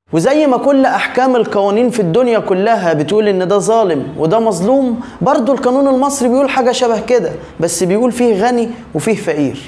وزي ما كل احكام القوانين في الدنيا كلها بتقول ان ده ظالم وده مظلوم برضو القانون المصري بيقول حاجة شبه كده بس بيقول فيه غني وفيه فقير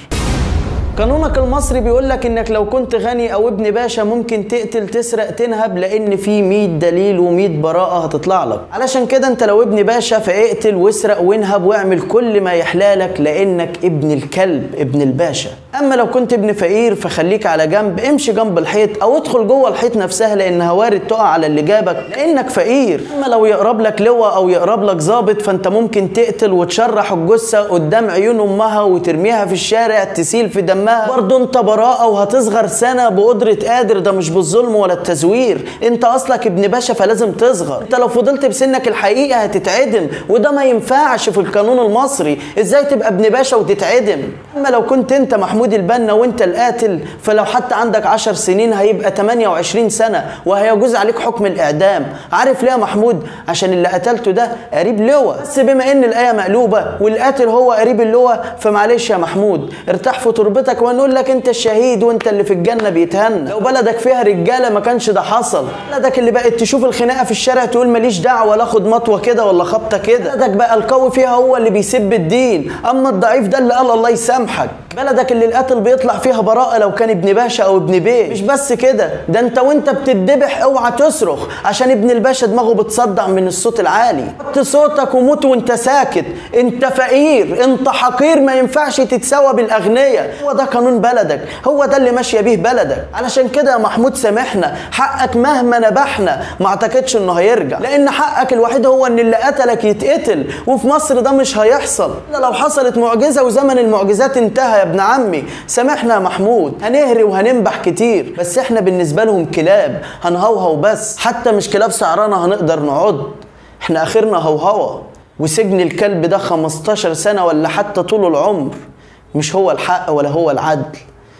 قانونك المصري بيقول لك انك لو كنت غني او ابن باشا ممكن تقتل تسرق تنهب لان في 100 دليل و100 براءه هتطلع لك علشان كده انت لو ابن باشا فاقتل واسرق وانهب واعمل كل ما يحلالك لانك ابن الكلب ابن الباشا اما لو كنت ابن فقير فخليك على جنب امشي جنب الحيط او ادخل جوه الحيط نفسها لانها وارد تقع على اللي جابك لانك فقير اما لو يقرب لك لواء او يقرب لك ظابط فانت ممكن تقتل وتشرح الجثه قدام عيون امها وترميها في الشارع تسيل في دمها برضه انت براءه وهتصغر سنه بقدره قادر ده مش بالظلم ولا التزوير انت اصلك ابن باشا فلازم تصغر انت لو فضلت بسنك الحقيقي هتتعدم وده ما ينفعش في القانون المصري ازاي تبقى ابن باشا وتتعدم اما لو كنت انت محمود البنا وانت القاتل فلو حتى عندك 10 سنين هيبقى 28 سنه وهيجوز عليك حكم الاعدام عارف ليه يا محمود عشان اللي قتلته ده قريب لواء بس بما ان الايه مقلوبه والقاتل هو قريب اللواء فمعلش يا محمود ارتاح في تربتك ونقول لك انت الشهيد وانت اللي في الجنه بيتهنى لو بلدك فيها رجاله ما كانش ده حصل بلدك اللي بقت تشوف الخناقه في الشارع تقول ماليش دعوه ولا اخد مطوه كده ولا خبطه كده بلدك بقى القوي فيها هو اللي بيسب الدين اما الضعيف ده اللي قال الله يسامحك بلدك اللي القاتل بيطلع فيها براءه لو كان ابن باشا او ابن بيه مش بس كده ده انت وانت بتدبح اوعى تصرخ عشان ابن الباشا دماغه بتصدع من الصوت العالي حط صوتك وموت وانت ساكت انت فقير انت حقير ما ينفعش تتساوى بالاغنياء هو ده قانون بلدك هو ده اللي ماشيه بيه بلدك علشان كده يا محمود سامحنا حقك مهما نبحنا ما اعتقدش انه هيرجع لان حقك الوحيد هو ان اللي قتلك يتقتل وفي مصر ده مش هيحصل الا لو حصلت معجزه وزمن المعجزات انتهى يا ابن عمي سامحنا يا محمود هنهري وهننبح كتير بس احنا بالنسبه لهم كلاب هنهوهو بس حتى مش كلاب سعرانه هنقدر نعض احنا اخرنا هوهوه وسجن الكلب ده 15 سنه ولا حتى طول العمر مش هو الحق ولا هو العدل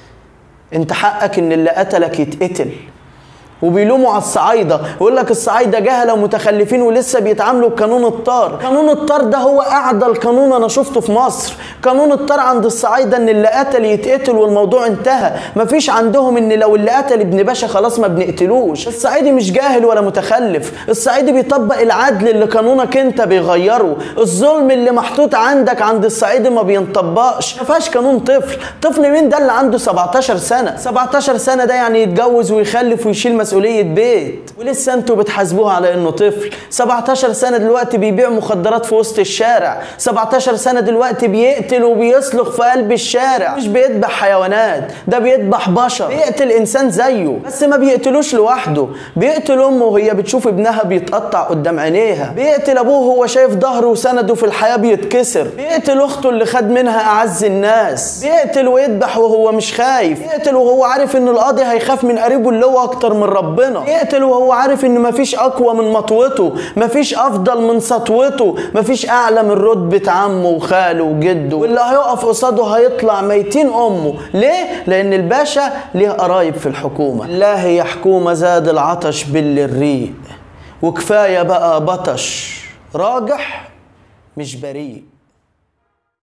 انت حقك ان اللي قتلك يتقتل وبيلوموا على الصعايده يقول لك الصعايده جهله ومتخلفين ولسه بيتعاملوا بقانون الطار قانون الطار ده هو اعدل قانون انا شفته في مصر قانون الطار عند الصعايده ان اللي قتل يتقتل والموضوع انتهى مفيش عندهم ان لو اللي قتل ابن باشا خلاص ما بنقتلوش الصعيدي مش جاهل ولا متخلف الصعيدي بيطبق العدل اللي قانونك انت بيغيره الظلم اللي محطوط عندك عند الصعيدي ما بينطبقش ما فيهاش قانون طفل طفل مين ده اللي عنده 17 سنه 17 سنه ده يعني يتجوز ويخلف ويشيل مسؤوليه مسؤولية بيت ولسه انتوا بتحاسبوه على انه طفل 17 سنة دلوقتي بيبيع مخدرات في وسط الشارع 17 سنة دلوقتي بيقتل وبيسلخ في قلب الشارع مش بيذبح حيوانات ده بيذبح بشر بيقتل انسان زيه بس ما بيقتلوش لوحده بيقتل امه وهي بتشوف ابنها بيتقطع قدام عينيها بيقتل ابوه وهو شايف ظهره وسنده في الحياة بيتكسر بيقتل اخته اللي خد منها اعز الناس بيقتل ويذبح وهو مش خايف بيقتل وهو عارف ان القاضي هيخاف من قريبه اللي هو اكتر من ربنا يقتل وهو عارف ان مفيش اقوى من مطوته مفيش افضل من سطوته مفيش اعلى من رتبة عمه وخاله وجده واللي هيقف قصاده هيطلع ميتين امه ليه لان الباشا ليه قرايب في الحكومة الله يا حكومة زاد العطش بالريق وكفاية بقى بطش راجح مش بريء